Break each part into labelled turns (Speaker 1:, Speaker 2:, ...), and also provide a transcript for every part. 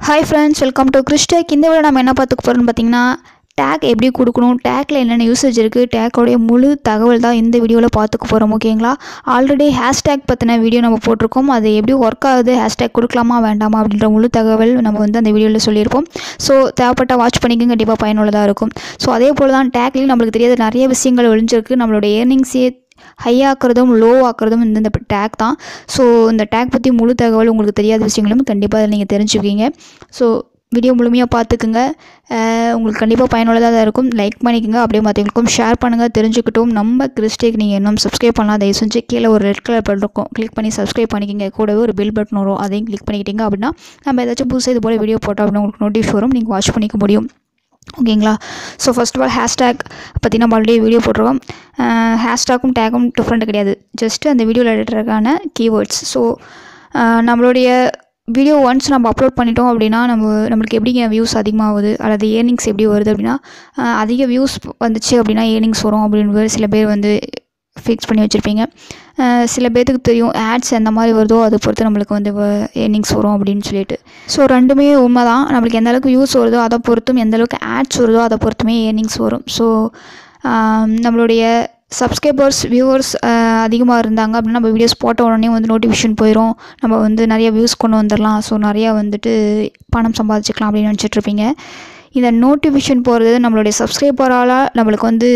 Speaker 1: hi friends welcome to கிறிஸ்டேக் இந்த விட நம்ம என்ன பார்த்துக்க போகிறோம்னு பார்த்தீங்கன்னா டேக் எப்படி கொடுக்கணும் டேக்கில் என்னென்ன யூசேஜ் இருக்குது டேக்கோடைய முழு தகவல் தான் இந்த வீடியோவில் பார்த்துக்க போகிறோம் ஓகேங்களா ஆல்ரெடி ஹேஷ்டேக் பற்றின வீடியோ நம்ம போட்டிருக்கோம் அது எப்படி ஒர்க் ஆகுது ஹேஷ்டேக் கொடுக்கலாமா வேண்டாமா அப்படின்ற முழு தகவல் நம்ம வந்து அந்த வீடியோவில் சொல்லியிருப்போம் ஸோ தேவைப்பட்ட வாட்ச் பண்ணிக்க கண்டிப்பாக பயனுள்ளதாக இருக்கும் ஸோ அதே போல் தான் டேக்லேயும் நம்மளுக்கு தெரியாத நிறைய விஷயங்கள் ஒழிஞ்சிருக்கு நம்மளுடைய ஏர்னிங்ஸே ஹை ஆக்குறதும் லோ ஆக்குறதும் இந்த இந்த டேக் தான் ஸோ இந்த டேக் பற்றி முழு தகவல் உங்களுக்கு தெரியாத விஷயங்களும் கண்டிப்பாக அதில் நீங்கள் தெரிஞ்சுக்குவீங்க ஸோ வீடியோ முழுமையாக பார்த்துக்குங்க அஹ் உங்களுக்கு கண்டிப்பாக பயனுள்ளதாக தான் இருக்கும் லைக் பண்ணிக்கோங்க அப்படியே மற்றவங்களுக்கும் ஷேர் பண்ணுங்கள் தெரிஞ்சுக்கிட்டும் நம்ம கிறிஸ்டேக் நீங்கள் இன்னும் சப்ஸ்கிரைப் பண்ணலாம் தயவு செஞ்சு கீழே ஒரு ரெட் கலர் பட்டன் இருக்கும் கிளிக் பண்ணி சப்ஸ்கிரைப் பண்ணிக்கிங்க கூடவே ஒரு பில் பட்டன் வரும் அதையும் கிளிக் பண்ணிக்கிட்டீங்க அப்படின்னா நம்ம ஏதாச்சும் புதுசாக இது போல் வீடியோ போட்டோம் அப்படின்னா உங்களுக்கு நோட்டிஃபை வரும் நீங்கள் வாட்ச் பண்ணிக்க முடியும் ஓகேங்களா so first of all hashtag பற்றி நம்ம ஆல்ரெடி வீடியோ போட்டிருக்கோம் ஹேஷ்டேக்கும் டேக்கும் டிஃப்ரெண்ட் கிடையாது ஜஸ்ட்டு அந்த வீடியோவில் எடுக்கிறதுக்கான கீவேர்ட்ஸ் ஸோ நம்மளுடைய வீடியோ ஒன்ஸ் நம்ம அப்லோட் பண்ணிட்டோம் அப்படின்னா நம்ம நம்மளுக்கு எப்படிங்க வியூஸ் அதிகமாகுது அல்லது ஏர்னிங்ஸ் எப்படி வருது அப்படின்னா அஹ் அதிக வியூஸ் வந்துச்சு அப்படின்னா ஏர்னிங்ஸ் வரும் அப்படின்னு சில பேர் வந்து ஃபிக்ஸ் பண்ணி வச்சுருப்பீங்க அஹ் சில பேர்த்துக்கு தெரியும் ஆட்ஸ் எந்த மாதிரி வருதோ அதை பொறுத்து நம்மளுக்கு வந்து ஏர்னிங்ஸ் வரும் அப்படின்னு சொல்லிட்டு ஸோ ரெண்டுமே உண்மை தான் நம்மளுக்கு எந்த அளவுக்கு யூஸ் வருதோ அதை பொறுத்தும் எந்த அளவுக்கு ஆட்ஸ் வருதோ அதை பொறுத்துமே ஏர்னிங்ஸ் வரும் ஸோ நம்மளுடைய சப்ஸ்கிரைபர்ஸ் வியூவர்ஸ் அதிகமாக இருந்தாங்க அப்படின்னா நம்ம வீடியோஸ் போட்ட உடனே வந்து நோட்டிஃபிகேஷன் போயிடும் நம்ம வந்து நிறைய வியூஸ் கொண்டு வந்துடலாம் ஸோ நிறையா வந்துட்டு பணம் சம்பாதிச்சுக்கலாம் அப்படின்னு நினச்சிட்டு இருப்பீங்க இந்த நோட்டிஃபிகேஷன் போகிறது நம்மளுடைய சப்ஸ்கிரைபரால் நம்மளுக்கு வந்து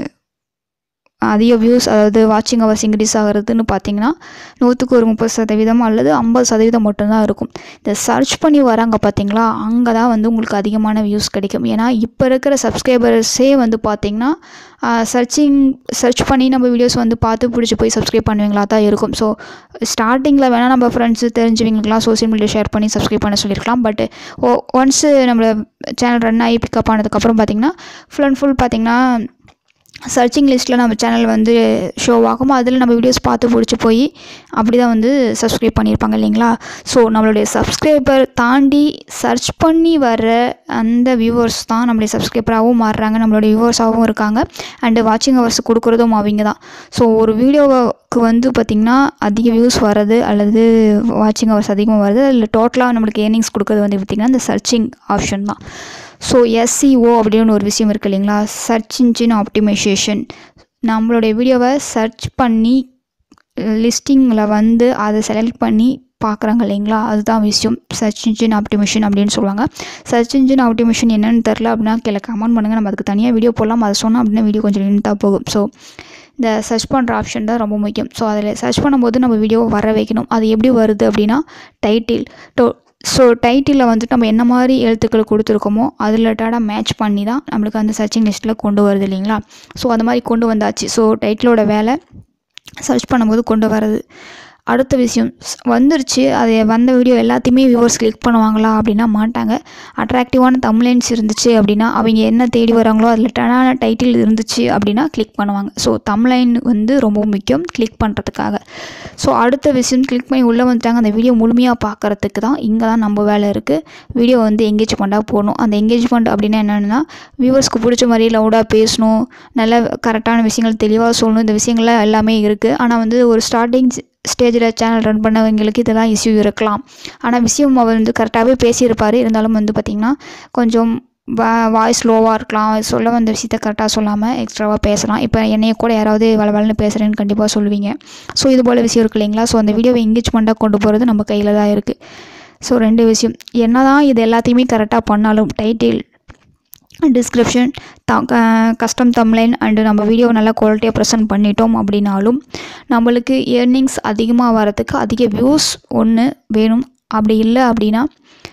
Speaker 1: அதிக வியூஸ் அதாவது வாட்சிங் ஹவர்ஸ் இன்க்ரீஸ் ஆகிறதுன்னு பார்த்தீங்கன்னா நூற்றுக்கு ஒரு முப்பது சதவீதம் அல்லது ஐம்பது சதவீதம் மட்டும்தான் இருக்கும் இந்த சர்ச் பண்ணி வராங்க பார்த்தீங்களா அங்கே தான் வந்து உங்களுக்கு அதிகமான வியூஸ் கிடைக்கும் ஏன்னா இப்போ இருக்கிற சப்ஸ்கிரைபர்ஸே வந்து பார்த்தீங்கன்னா சர்ச்சிங் சர்ச் பண்ணி நம்ம வீடியோஸ் வந்து பார்த்து பிடிச்சி போய் சப்ஸ்கிரைப் பண்ணுவீங்களா தான் இருக்கும் ஸோ ஸ்டார்டிங்கில் வேணால் நம்ம ஃப்ரெண்ட்ஸு தெரிஞ்சவங்களுக்குலாம் சோஷியல் மீடியா ஷேர் பண்ணி சப்ஸ்கிரைப் பண்ண சொல்லியிருக்கலாம் பட் ஓ ஒன்ஸு நம்மள சேனல் ரன் ஆகி பிக்கப் ஆனதுக்கப்புறம் பார்த்தீங்கன்னா ஃபுல் அண்ட் ஃபுல் பார்த்தீங்கன்னா சர்ச்சிங் லிஸ்ட்டில் நம்ம சேனல் வந்து ஷோ ஆகும் அதில் நம்ம வீடியோஸ் பார்த்து பிடிச்சி போய் அப்படி தான் வந்து சப்ஸ்கிரைப் பண்ணியிருப்பாங்க இல்லைங்களா ஸோ நம்மளுடைய சப்ஸ்கிரைபர் தாண்டி சர்ச் பண்ணி வர அந்த வியூவர்ஸ் தான் நம்மளுடைய சப்ஸ்கிரைபராகவும் மாறுறாங்க நம்மளுடைய வியூவர்ஸாகவும் இருக்காங்க அண்டு வாட்சிங் ஹவர்ஸ் கொடுக்குறதும் அவங்க தான் ஸோ ஒரு வீடியோவுக்கு வந்து பார்த்திங்கன்னா அதிக வியூஸ் வர்றது அல்லது வாட்சிங் ஹவர்ஸ் அதிகமாக வருது அதில் டோட்டலாக நம்மளுக்கு ஏர்னிங்ஸ் கொடுக்குறது வந்து பார்த்திங்கன்னா இந்த சர்ச்சிங் ஆப்ஷன் தான் ஸோ எஸ்சிஓ அப்படின்னு ஒரு விஷயம் இருக்குது இல்லைங்களா சர்ச் இன்ஜின் ஆப்டிமைசேஷன் நம்மளுடைய வீடியோவை சர்ச் பண்ணி லிஸ்டிங்கில் வந்து அதை செலக்ட் பண்ணி பார்க்குறாங்க இல்லைங்களா அதுதான் விஷயம் சர்ச் இன்ஜின் ஆப்டிமேஷன் அப்படின்னு சொல்லுவாங்க சர்ச் இன்ஜின் ஆப்டிமேஷன் என்னென்னு தெரில அப்படின்னா கீழே கமெண்ட் பண்ணுங்கள் நம்ம அதுக்கு தனியாக வீடியோ போடலாம் அதை சொன்னோம் அப்படின்னா வீடியோ கொஞ்சம் நின்றுதான் போகும் ஸோ இந்த சர்ச் பண்ணுற ஆப்ஷன் தான் ரொம்ப முக்கியம் ஸோ அதில் சர்ச் பண்ணும்போது நம்ம வீடியோ வர வைக்கணும் அது எப்படி வருது அப்படின்னா டைட்டில் டோ ஸோ டைட்டிலில் வந்துட்டு நம்ம என்ன மாதிரி எழுத்துக்கள் கொடுத்துருக்கோமோ அது ரிலேட்டடாக மேட்ச் பண்ணி தான் நம்மளுக்கு அந்த சர்ச்சிங் லிஸ்ட்டில் கொண்டு வருது இல்லைங்களா ஸோ அந்த மாதிரி கொண்டு வந்தாச்சு ஸோ டைட்டிலோட வேலை சர்ச் பண்ணும்போது கொண்டு வரது அடுத்த விஷயம் வந்துருச்சு அது வந்த வீடியோ எல்லாத்தையுமே வியூவர்ஸ் கிளிக் பண்ணுவாங்களா அப்படின்னா மாட்டாங்க அட்ராக்டிவான தம்லைன்ஸ் இருந்துச்சு அப்படின்னா அவங்க என்ன தேடி வராங்களோ அதில் டனான டைட்டில் இருந்துச்சு அப்படின்னா கிளிக் பண்ணுவாங்க ஸோ தம்லைன் வந்து ரொம்ப முக்கியம் கிளிக் பண்ணுறதுக்காக ஸோ அடுத்த விஷயம் கிளிக் பண்ணி உள்ளே வந்துட்டாங்க அந்த வீடியோ முழுமையாக பார்க்குறதுக்கு தான் இங்கே தான் நம்ம வேலை இருக்குது வீடியோ வந்து எங்கேஜ்மெண்ட்டாக போகணும் அந்த எங்கேஜ்மெண்ட் அப்படின்னா என்னென்னா வியூவர்ஸ்க்கு பிடிச்ச மாதிரி லவுடாக பேசணும் நல்ல கரெக்டான விஷயங்கள் தெளிவாக சொல்லணும் இந்த விஷயங்கள்லாம் எல்லாமே இருக்குது ஆனால் வந்து ஒரு ஸ்டார்டிங் ஸ்டேஜில் சேனல் ரன் பண்ணவங்களுக்கு இதெல்லாம் இஷ்யூ இருக்கலாம் ஆனால் விஷயம் அவர் வந்து கரெக்டாகவே பேசியிருப்பார் இருந்தாலும் வந்து பார்த்திங்கன்னா கொஞ்சம் வா வாய்ஸ் லோவாக இருக்கலாம் சொல்ல வந்த விஷயத்த கரெக்டாக சொல்லாமல் எக்ஸ்ட்ராவாக பேசலாம் இப்போ என்னைய கூட யாராவது வள வளன்னு பேசுகிறேன்னு கண்டிப்பாக சொல்லுவீங்க ஸோ இது போல் விஷயம் இருக்கு இல்லைங்களா ஸோ அந்த வீடியோவை எங்கேஜ்மெண்ட்டாக கொண்டு போகிறது நம்ம கையில் தான் இருக்குது ஸோ ரெண்டு விஷயம் என்ன தான் இது எல்லாத்தையுமே கரெக்டாக பண்ணாலும் title description the custom thumbnail and நம்ம வீடியோவை நல்லா குவாலிட்டியாக ப்ரெசென்ட் பண்ணிட்டோம் அப்படின்னாலும் நம்மளுக்கு ஏர்னிங்ஸ் அதிகமாக வரதுக்கு அதிக வியூஸ் ஒன்று வேணும் அப்படி இல்லை அப்படின்னா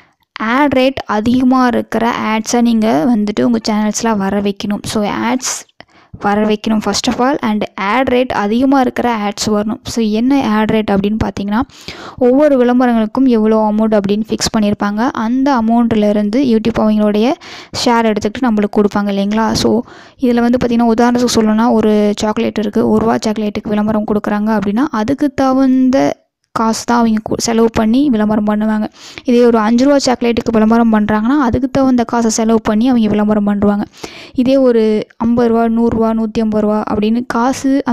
Speaker 1: ஆட் ரேட் அதிகமாக இருக்கிற ஆட்ஸை நீங்கள் வந்துட்டு உங்கள் சேனல்ஸில் வர வைக்கணும் ஸோ ஆட்ஸ் வர வைக்கணும் first of all and ad rate அதிகமாக இருக்கிற ஆட்ஸ் வரணும் ஸோ என்ன ஆட் ரேட் அப்படின்னு பார்த்தீங்கன்னா ஒவ்வொரு விளம்பரங்களுக்கும் எவ்வளோ அமௌண்ட் அப்படின்னு ஃபிக்ஸ் பண்ணியிருப்பாங்க அந்த அமௌண்ட்டிலேருந்து யூடியூப் அவங்களுடைய ஷேர் எடுத்துக்கிட்டு நம்மளுக்கு கொடுப்பாங்க இல்லைங்களா ஸோ இதில் வந்து பார்த்திங்கன்னா உதாரணத்துக்கு சொல்லணும்னா ஒரு சாக்லேட் இருக்குது ஒரு ரூபா சாக்லேட்டுக்கு விளம்பரம் கொடுக்குறாங்க அப்படின்னா அதுக்கு தகுந்த காசு தான் அவங்க கு- செலவு பண்ணி விளம்பரம் பண்ணுவாங்க இதே ஒரு அஞ்சு ரூபா சாக்லேட்டுக்கு விளம்பரம் பண்ணுறாங்கன்னா அதுக்கு தகுந்த காசை செலவு பண்ணி அவங்க விளம்பரம் பண்ணுவாங்க இதே ஒரு ஐம்பது ரூபா நூறுரூவா நூற்றி ஐம்பது ரூபா அப்படின்னு காசு அந்த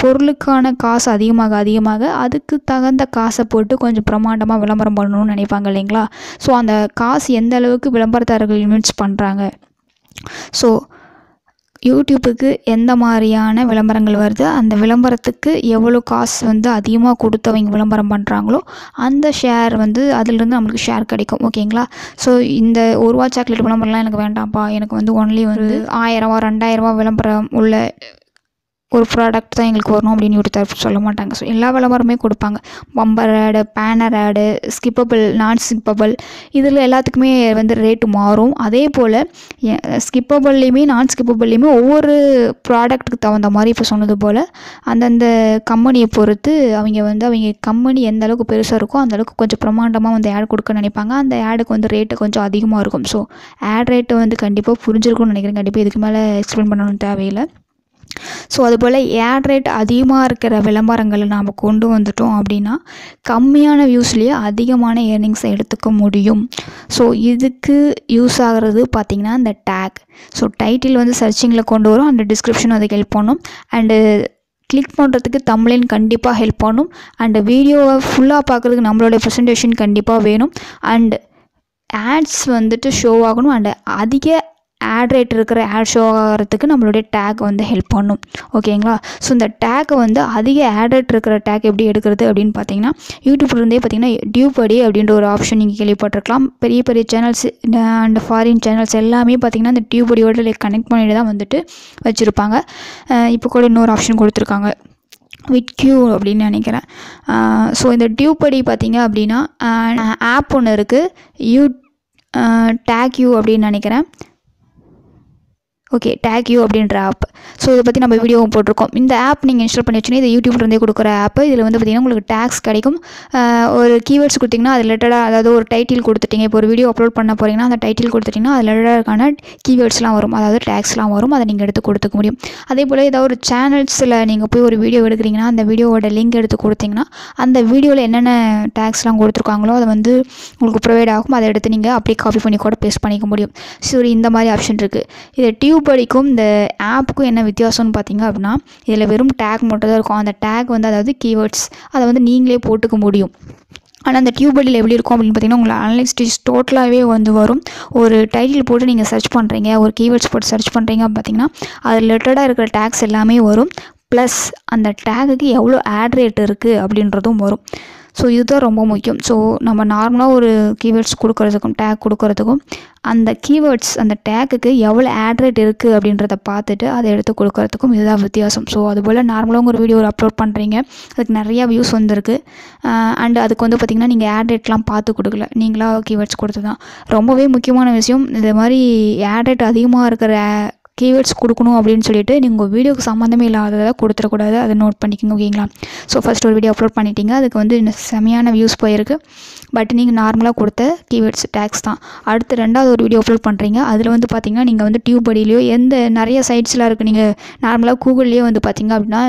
Speaker 1: பொருளுக்கான காசு அதிகமாக அதிகமாக அதுக்கு தகுந்த காசை போட்டு கொஞ்சம் பிரமாண்டமாக விளம்பரம் பண்ணணும்னு நினைப்பாங்க இல்லைங்களா ஸோ அந்த காசு எந்த அளவுக்கு விளம்பரதாரர்கள் இன்வெஸ்ட் பண்ணுறாங்க ஸோ யூடியூப்புக்கு எந்த மாதிரியான விளம்பரங்கள் வருது அந்த விளம்பரத்துக்கு எவ்வளோ காசு வந்து அதிகமாக கொடுத்து அவங்க விளம்பரம் பண்ணுறாங்களோ அந்த ஷேர் வந்து அதிலிருந்து நம்மளுக்கு ஷேர் கிடைக்கும் ஓகேங்களா ஸோ இந்த ஒரு ரூபா சாக்லேட் விளம்பரம்லாம் எனக்கு வேண்டாம்ப்பா எனக்கு வந்து ஒன்லி வந்து ஆயிரரூவா ரெண்டாயிரரூவா விளம்பரம் உள்ள ஒரு ப்ராடக்ட் தான் எங்களுக்கு வரணும் அப்படின்னு யூடியூப் தரப்பு சொல்ல மாட்டாங்க ஸோ எல்லா விளம்பரமே கொடுப்பாங்க பம்பர் ஆடு பேனர் ஆடு ஸ்கிப்பபிள் நான் ஸ்கிப்பபிள் இதில் எல்லாத்துக்குமே வந்து ரேட்டு மாறும் அதே போல் ஸ்கிப்பபிள்லேயுமே நான் ஸ்கிப்பபிள்லேயுமே ஒவ்வொரு ப்ராடக்ட்டுக்கு தகுந்த மாதிரி இப்போ சொன்னது போல் அந்தந்த கம்பெனியை பொறுத்து அவங்க வந்து அவங்க கம்பெனி எந்த அளவுக்கு பெருசாக இருக்கோ அந்த அளவுக்கு கொஞ்சம் பிரமாண்டமாக வந்து ஆட் கொடுக்க நினைப்பாங்க அந்த ஆடுக்கு வந்து ரேட்டு கொஞ்சம் அதிகமாக இருக்கும் ஸோ ஆட் ரேட்டு வந்து கண்டிப்பாக புரிஞ்சிருக்கும்னு நினைக்கிறேன் கண்டிப்பாக இதுக்கு மேலே எக்ஸ்பிளைன் பண்ணணும் தேவையில்லை ஸோ அதுபோல் ஆட் ரேட் அதிகமாக இருக்கிற விளம்பரங்களை நாம் கொண்டு வந்துட்டோம் அப்படின்னா கம்மியான வியூஸ்லேயே அதிகமான ஏர்னிங்ஸை எடுத்துக்க முடியும் ஸோ இதுக்கு யூஸ் ஆகிறது பார்த்திங்கன்னா இந்த டேக் ஸோ டைட்டில் வந்து சர்ச்சிங்கில் கொண்டு வரும் அந்த டிஸ்கிரிப்ஷனும் அதுக்கு ஹெல்ப் பண்ணும் அண்டு கிளிக் பண்ணுறதுக்கு தமிழின் கண்டிப்பாக ஹெல்ப் பண்ணும் அண்டு வீடியோவை ஃபுல்லாக பார்க்குறதுக்கு நம்மளோட ப்ரெசன்டேஷன் கண்டிப்பாக வேணும் அண்டு ஆட்ஸ் வந்துட்டு ஷோ ஆகணும் அண்டு அதிக ஆட் ரேட் இருக்கிற ஆட் ஷோ ஆகிறதுக்கு நம்மளுடைய டேக் வந்து ஹெல்ப் பண்ணும் ஓகேங்களா ஸோ இந்த டேக்கை வந்து அதிக ஆட் ரேட் இருக்கிற டேக் எப்படி எடுக்கிறது அப்படின்னு பார்த்தீங்கன்னா யூடியூப்லேருந்தே பார்த்தீங்கன்னா டியூபடி அப்படின்ற ஒரு ஆப்ஷன் நீங்கள் கேள்விப்பட்டிருக்கலாம் பெரிய பெரிய சேனல்ஸ் அண்ட் ஃபாரின் சேனல்ஸ் எல்லாமே பார்த்தீங்கன்னா இந்த டியூபடியோட கனெக்ட் பண்ணிட்டு தான் வந்துட்டு வச்சுருப்பாங்க இப்போ கூட இன்னொரு ஆப்ஷன் கொடுத்துருக்காங்க வித் கியூ அப்படின்னு நினைக்கிறேன் ஸோ இந்த டியூபடி பார்த்தீங்க அப்படின்னா ஆப் ஒன்று இருக்குது யூ டேக் யூ அப்படின்னு நினைக்கிறேன் ஓகே டேக் யூ அப்படின்ற ஆப் ஸோ இதை பற்றி நம்ம வீடியோவும் போட்டிருக்கோம் இந்த ஆப் நீங்கள் இன்ஸ்டால் பண்ணி வச்சுன்னா இது யூடியூப்லேருந்தே கொடுக்குற ஆப் இதில் வந்து பார்த்திங்கன்னா உங்களுக்கு டேக்ஸ் கிடைக்கும் ஆஹ் ஒரு கீவேர்ட்ஸ் கொடுத்திங்கன்னா அது ரிலேட்டடாக அதாவது ஒரு டைட்டில் கொடுத்துட்டீங்க இப்போ ஒரு வீடியோ அப்லோட் பண்ண போகிறீங்கன்னா அந்த டைட்டில் கொடுத்துட்டிங்கன்னா அது ரிலேட்டடான கீவேர்ட்ஸ்லாம் வரும் அதாவது டேக்ஸ்லாம் வரும் அதை நீங்கள் எடுத்து கொடுத்துக்க முடியும் அதே போல் ஏதாவது ஒரு சேனல்ஸில் நீங்கள் போய் ஒரு வீடியோ எடுக்கிறீங்கன்னா அந்த வீடியோவோட லிங்க் எடுத்து கொடுத்தீங்கன்னா அந்த வீடியோவில் என்னென்ன டேக்ஸ்லாம் கொடுத்துருக்காங்களோ அதை வந்து உங்களுக்கு ப்ரொவைட் ஆகும் அதை எடுத்து நீங்கள் அப்படியே காப்பி பண்ணி கூட பேஸ்ட் பண்ணிக்க முடியும் சரி இந்த மாதிரி ஆப்ஷன் இருக்குது இது டியூப் படிக்கும் இந்த ஆப்புக்கும் என்ன வித்தியாசம்னு பார்த்தீங்க அப்படின்னா இதில் வெறும் டேக் மட்டும் தான் இருக்கும் அந்த டேக் வந்து அதாவது கீவேர்ட்ஸ் அதை வந்து நீங்களே போட்டுக்க முடியும் ஆனால் அந்த டியூபடியில் எப்படி இருக்கும் அப்படின்னு பார்த்தீங்கன்னா உங்களை அனலிஸ்டிஸ் டோட்டலாகவே வந்து வரும் ஒரு டைட்டில் போட்டு நீங்கள் சர்ச் பண்ணுறீங்க ஒரு கீவேர்ட்ஸ் போட்டு சர்ச் பண்ணுறீங்க பார்த்தீங்கன்னா அது ரிலேட்டடாக இருக்கிற டேக்ஸ் எல்லாமே வரும் ப்ளஸ் அந்த டேகுக்கு எவ்வளோ ஆட் ரேட் இருக்குது அப்படின்றதும் வரும் ஸோ இதுதான் ரொம்ப முக்கியம் ஸோ நம்ம நார்மலாக ஒரு கீவேர்ட்ஸ் கொடுக்கறதுக்கும் டேக் கொடுக்கறதுக்கும் அந்த கீவேர்ட்ஸ் அந்த டேக்குக்கு எவ்வளோ ஆட் ரேட் இருக்குது அப்படின்றத பார்த்துட்டு அதை எடுத்து கொடுக்கறதுக்கும் இதுதான் வித்தியாசம் ஸோ அதுபோல் நார்மலாக ஒரு வீடியோ அப்லோட் பண்ணுறீங்க அதுக்கு நிறையா வியூஸ் வந்திருக்கு அண்ட் அதுக்கு வந்து பார்த்திங்கன்னா நீங்கள் ஆட் ரேட்லாம் பார்த்து கொடுக்கல நீங்களாக கீவேர்ட்ஸ் கொடுத்து தான் ரொம்பவே முக்கியமான விஷயம் இது மாதிரி ஆட் ரேட் அதிகமாக இருக்கிற கீவேர்ட்ஸ் கொடுக்கணும் அப்படின்னு சொல்லிட்டு நீங்கள் உங்கள் வீடியோக்கு சம்மந்தமே இல்லாததை கொடுத்துடக்கூடாது அதை நோட் பண்ணிக்கோங்க ஓகேங்களா ஸோ ஃபஸ்ட் ஒரு வீடியோ அப்லோட் பண்ணிட்டீங்க அதுக்கு வந்து இன்னும் செமையான வியூஸ் போயிருக்கு பட் நீங்கள் நார்மலாக கொடுத்த கீவேர்ட்ஸ் டேக்ஸ் தான் அடுத்து ரெண்டாவது ஒரு வீடியோ அப்லோட் பண்ணுறீங்க அதில் வந்து பார்த்தீங்கன்னா நீங்கள் வந்து டியூப் படியிலையோ எந்த நிறைய சைட்ஸ்லாம் இருக்குது நீங்கள் நார்மலாக கூகுள்லேயே வந்து பார்த்தீங்க அப்படின்னா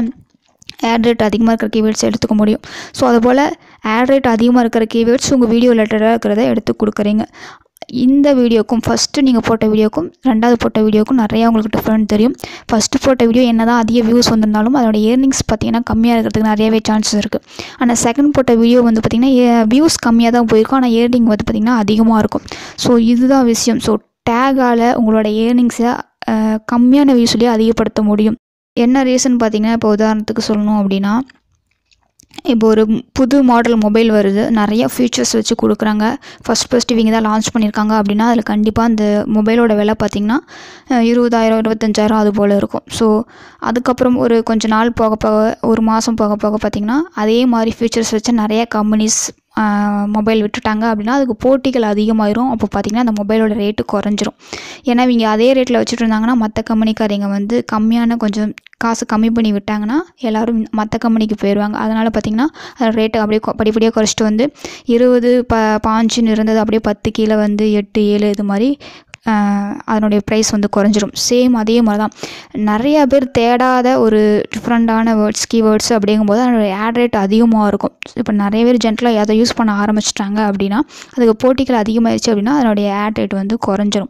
Speaker 1: ஆட் ரேட் அதிகமாக இருக்கிற கீவேர்ட்ஸ் எடுத்துக்க முடியும் ஸோ அதுபோல் ஆட் ரேட் அதிகமாக இருக்கிற கீவேர்ட்ஸ் உங்கள் வீடியோ ரிலேட்டடாக இருக்கிறத எடுத்து கொடுக்குறீங்க இந்த வீடியோக்கும் ஃபஸ்ட்டு நீங்கள் போட்ட வீடியோக்கும் ரெண்டாவது போட்ட வீடியோக்கும் நிறையா உங்களுக்கு டிஃப்ரெண்ட் தெரியும் ஃபஸ்ட்டு போட்ட வீடியோ என்ன தான் அதிக வியூஸ் வந்திருந்தாலும் அதோட ஏர்னிங்ஸ் பார்த்தீங்கன்னா கம்மியாக இருக்கிறதுக்கு நிறையவே சான்சஸ் இருக்குது ஆனால் செகண்ட் போட்ட வீடியோ வந்து பார்த்திங்கன்னா வியூஸ் கம்மியாக தான் போயிருக்கும் ஆனால் ஏர்னிங் வந்து பார்த்திங்கன்னா அதிகமாக இருக்கும் ஸோ இதுதான் விஷயம் ஸோ டேகால் உங்களோட ஏர்னிங்ஸை கம்மியான வியூஸ்லேயே அதிகப்படுத்த முடியும் என்ன ரீசன் பார்த்தீங்கன்னா இப்போ உதாரணத்துக்கு சொல்லணும் அப்படின்னா இப்போ ஒரு புது மாடல் மொபைல் வருது நிறைய ஃபீச்சர்ஸ் வச்சு கொடுக்குறாங்க ஃபஸ்ட் ஃபஸ்ட் இவங்க தான் லான்ச் பண்ணியிருக்காங்க அப்படின்னா அதில் கண்டிப்பாக அந்த மொபைலோட விலை பார்த்திங்கன்னா அஹ், இருபதாயிரம் இருபத்தஞ்சாயிரம் அது போல் இருக்கும் ஸோ அதுக்கப்புறம் ஒரு கொஞ்ச நாள் போக போக ஒரு மாதம் போக போக பார்த்திங்கன்னா அதே மாதிரி ஃபீச்சர்ஸ் வச்சு நிறைய கம்பெனிஸ் மொபைல் விட்டுட்டாங்க அப்படின்னா அதுக்கு போட்டிகள் அதிகமாயிரும் அப்போ பார்த்திங்கன்னா அந்த மொபைலோட ரேட்டு குறைஞ்சிரும் ஏன்னா இவங்க அதே ரேட்டில் வச்சுட்டு இருந்தாங்கன்னா மற்ற கம்பெனிக்காரங்க வந்து கம்மியான கொஞ்சம் காசு கம்மி பண்ணி விட்டாங்கன்னா எல்லோரும் மற்ற கம்பெனிக்கு போயிடுவாங்க அதனால் பார்த்திங்கன்னா அதோட ரேட்டை அப்படியே கொ- படிப்படியாக குறைச்சிட்டு வந்து இருபது ப பாஞ்சுன்னு இருந்தது அப்படியே பத்து கீழே வந்து எட்டு ஏழு இது மாதிரி ஆஹ் அதனுடைய ப்ரைஸ் வந்து குறைஞ்சிரும் சேம் அதே மாதிரி தான் நிறைய பேர் தேடாத ஒரு டிஃப்ரெண்ட்டான வேர்ட்ஸ் கீவேர்ட்ஸ் அப்படிங்கும்போது அதனுடைய ஆட் ரேட் அதிகமாக இருக்கும் இப்போ நிறைய பேர் ஜென்ரலாக அதை யூஸ் பண்ண ஆரம்பிச்சிட்டாங்க அப்படின்னா அதுக்கு போட்டிகள் அதிகமாகிடுச்சு அப்படின்னா அதனுடைய ஆட் ரேட் வந்து குறைஞ்சிரும்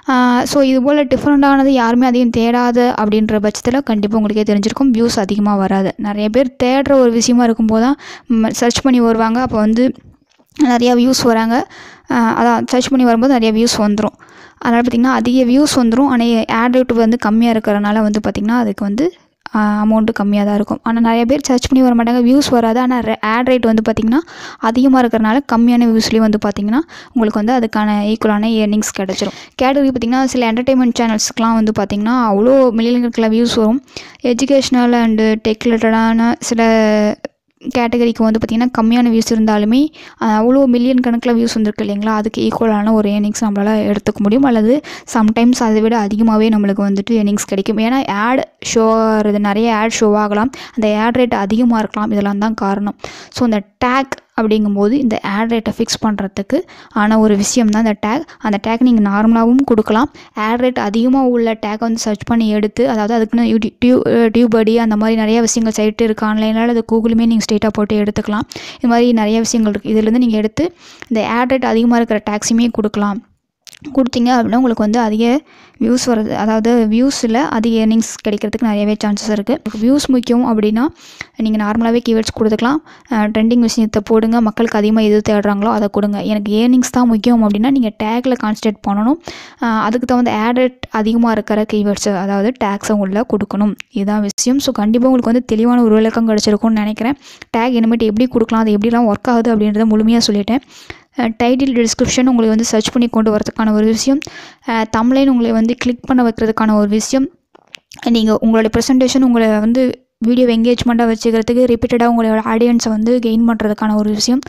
Speaker 1: ஸோ இது போல் டிஃப்ரெண்ட்டானது யாருமே அதையும் தேடாத அப்படின்ற பட்சத்தில் கண்டிப்பாக உங்களுக்கே தெரிஞ்சிருக்கும் வியூஸ் அதிகமாக வராது நிறைய பேர் தேடுற ஒரு விஷயமா இருக்கும்போது தான் சர்ச் பண்ணி வருவாங்க அப்போ வந்து நிறையா வியூஸ் வராங்க ஆஹ் அதான் சர்ச் பண்ணி வரும்போது நிறைய வியூஸ் வந்துடும் அதனால் பார்த்திங்கன்னா அதிக வியூஸ் வந்துடும் ஆனால் ஆட் ரேட் வந்து கம்மியாக இருக்கிறனால வந்து பார்த்திங்கன்னா அதுக்கு வந்து அமௌண்ட்டு கம்மியாக தான் இருக்கும் ஆனால் நிறைய பேர் சர்ச் பண்ணி வர மாட்டாங்க வியூஸ் வராது ஆனால் ஆட் ரேட் வந்து பார்த்திங்கன்னா அதிகமாக இருக்கிறனால கம்மியான வியூஸ்லேயும் வந்து பார்த்திங்கன்னா உங்களுக்கு வந்து அதுக்கான ஈக்குவலான ஏர்னிங்ஸ் கிடச்சிரும் கேட்டகரி பார்த்திங்கன்னா சில என்டர்டெயின்மெண்ட் சேனல்ஸ்க்குலாம் வந்து பார்த்திங்கன்னா அவ்வளோ மில்லியன் கணக்கில் வியூஸ் வரும் எஜுகேஷ்னல் அண்டு டெக் ரிலேட்டடான சில கேட்டகரிக்கு வந்து பார்த்திங்கன்னா கம்மியான வியூஸ் இருந்தாலுமே அஹ், அவ்வளோ மில்லியன் கணக்கில் வியூஸ் வந்திருக்கு இல்லைங்களா அதுக்கு ஈக்குவலான ஒரு ஏர்னிங்ஸ் நம்மளால் எடுத்துக்க முடியும் அல்லது சம்டைம்ஸ் அதை விட அதிகமாகவே நம்மளுக்கு வந்துட்டு ஏர்னிங்ஸ் கிடைக்கும் ஏன்னா ஆட் ஷோ ஆகிறது நிறைய ஆட் ஷோ ஆகலாம் அந்த ஆட் ரேட் அதிகமாக இருக்கலாம் இதெல்லாம் தான் காரணம் ஸோ இந்த டேக் அப்படிங்கும்போது இந்த ஆட் ரேட்டை ஃபிக்ஸ் பண்ணுறதுக்கு ஆன ஒரு விஷயம் தான் இந்த டேக் அந்த டேக் நீங்கள் நார்மலாகவும் கொடுக்கலாம் ஆட் ரேட் அதிகமாக உள்ள டேக் வந்து சர்ச் பண்ணி எடுத்து அதாவது அதுக்குன்னு யூடி டியூ டியூபடி அந்த மாதிரி நிறைய விஷயங்கள் சைட்டு இருக்குது ஆன்லைனில் அது கூகுளுமே நீங்கள் ஸ்ட்ரெயிட்டாக போட்டு எடுத்துக்கலாம் இது மாதிரி நிறைய விஷயங்கள் இருக்குது இதுலேருந்து நீங்கள் எடுத்து இந்த ஆட் ரேட் அதிகமாக இருக்கிற டேக்ஸுமே கொடுக்கலாம் கொடுத்தீங்க அப்படின்னா உங்களுக்கு வந்து அதிக வியூஸ் வருது அதாவது வியூஸில் அதிக ஏர்னிங்ஸ் கிடைக்கிறதுக்கு நிறையவே சான்சஸ் இருக்குது வியூஸ் முக்கியம் அப்படின்னா நீங்கள் நார்மலாகவே கீவேர்ட்ஸ் கொடுத்துக்கலாம் ட்ரெண்டிங் விஷயத்தை போடுங்க மக்களுக்கு அதிகமாக எது தேடுறாங்களோ அதை கொடுங்க எனக்கு ஏர்னிங்ஸ் தான் முக்கியம் அப்படின்னா நீங்கள் டேக்கில் கான்சன்ட்ரேட் பண்ணணும் அஹ் அதுக்கு தகுந்த ஆடட் அதிகமாக இருக்கிற கீவேர்ட்ஸ் அதாவது டேக்ஸை உள்ள கொடுக்கணும் இதுதான் விஷயம் ஸோ கண்டிப்பாக உங்களுக்கு வந்து தெளிவான ஒரு விளக்கம் கிடச்சிருக்கும்னு நினைக்கிறேன் டேக் இனிமேட்டு எப்படி கொடுக்கலாம் அது எப்படிலாம் ஒர்க் ஆகுது அப்படின்றத முழுமையாக சொல்லிட்டேன் டைட்டில் டிஸ்கிரிப்ஷன் உங்களை வந்து சர்ச் பண்ணி கொண்டு வரதுக்கான ஒரு விஷயம் தமிழைன் உங்களை வந்து கிளிக் பண்ண வைக்கிறதுக்கான ஒரு விஷயம் நீங்கள் உங்களுடைய ப்ரெசன்டேஷன் உங்களை வந்து வீடியோ என்கேஜ்மெண்ட்டாக வச்சுக்கிறதுக்கு ரிப்பீட்டடாக உங்களோட ஆடியன்ஸை வந்து கெயின் பண்ணுறதுக்கான ஒரு விஷயம்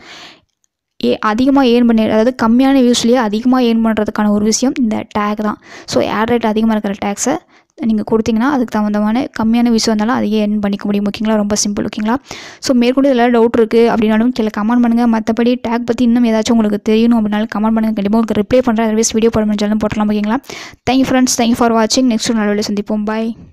Speaker 1: ஏ அதிகமாக ஏர்ன் பண்ணி அதாவது கம்மியான வியூஸ்லேயே அதிகமாக ஏர்ன் பண்ணுறதுக்கான ஒரு விஷயம் இந்த டேக் தான் ஸோ ஆட் ரேட் அதிகமாக இருக்கிற டேக்ஸை நீங்கள் கொடுத்தீங்கன்னா அதுக்கு தகுந்தமான கம்மியான வியூஸ் வந்தாலும் அதையே ஏர்ன் பண்ணிக்க முடியும் ஓகேங்களா ரொம்ப சிம்பிள் ஓகேங்களா ஸோ மேற்கொண்டு இதெல்லாம் டவுட் இருக்குது அப்படின்னாலும் கீழே கமெண்ட் பண்ணுங்கள் மற்றபடி டேக் பற்றி இன்னும் ஏதாச்சும் உங்களுக்கு தெரியணும் அப்படின்னாலும் கமெண்ட் பண்ணுங்கள் கண்டிப்பாக உங்களுக்கு ரிப்ளை பண்ணுறேன் அதர்வைஸ் வீடியோ போட முடிஞ்சாலும் போட்டலாம் ஓகேங்களா தேங்க்யூ ஃப்ரெண்ட்ஸ் தேங்க்யூ ஃபார் வாட்சிங் நெக்ஸ்ட் நல்ல சந்திப்போம் பாய்